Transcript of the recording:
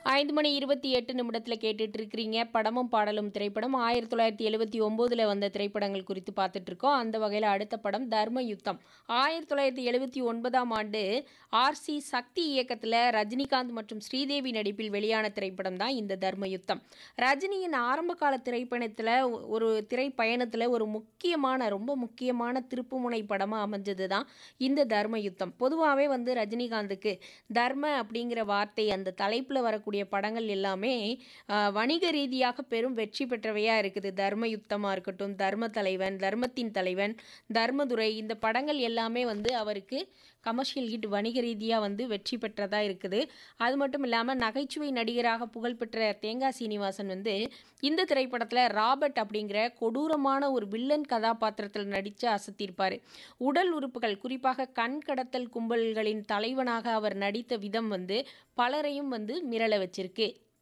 ஐந்து மணி இருபத்தி எட்டு நிமிடத்தில் கேட்டுட்டு இருக்கிறீங்க படமும் பாடலும் திரைப்படம் ஆயிரத்தி தொள்ளாயிரத்தி எழுபத்தி ஒம்போதில் வந்த திரைப்படங்கள் குறித்து பார்த்துட்டு இருக்கோம் அந்த வகையில் அடுத்த படம் தர்ம யுத்தம் ஆயிரத்தி தொள்ளாயிரத்தி எழுபத்தி ஒன்பதாம் ஆண்டு ஆர்சி சக்தி இயக்கத்தில் ரஜினிகாந்த் மற்றும் ஸ்ரீதேவி நடிப்பில் வெளியான திரைப்படம் தான் இந்த தர்ம யுத்தம் ரஜினியின் ஆரம்ப கால திரைப்பயணத்தில் ஒரு திரைப்பயணத்தில் ஒரு முக்கியமான ரொம்ப முக்கியமான திருப்புமுனை படமாக அமைஞ்சது தான் இந்த தர்ம யுத்தம் பொதுவாகவே வந்து ரஜினிகாந்துக்கு தர்ம அப்படிங்கிற வார்த்தை அந்த தலைப்பில் வரக்கூடிய படங்கள் எல்லாமே ஆஹ், வணிக ரீதியாக பெரும் வெற்றி பெற்றவையாக இருக்குது தர்ம யுத்தமாக இருக்கட்டும் தர்ம தலைவன் தர்மத்தின் தலைவன் தர்மதுரை இந்த படங்கள் எல்லாமே வந்து அவருக்கு கமர்ஷியல் ஹிட் வணிக ரீதியாக வந்து வெற்றி பெற்றதாக இருக்குது அது மட்டும் இல்லாமல் நகைச்சுவை நடிகராக புகழ்பெற்ற தேங்காய் சீனிவாசன் வந்து இந்த திரைப்படத்தில் ராபர்ட் அப்படிங்கிற கொடூரமான ஒரு வில்லன் கதாபாத்திரத்தில் நடித்து அசத்தியிருப்பார் உடல் உறுப்புகள் குறிப்பாக கண் கடத்தல் கும்பல்களின் தலைவனாக அவர் நடித்த விதம் வந்து பலரையும் வந்து மிரள வச்சிருக்கு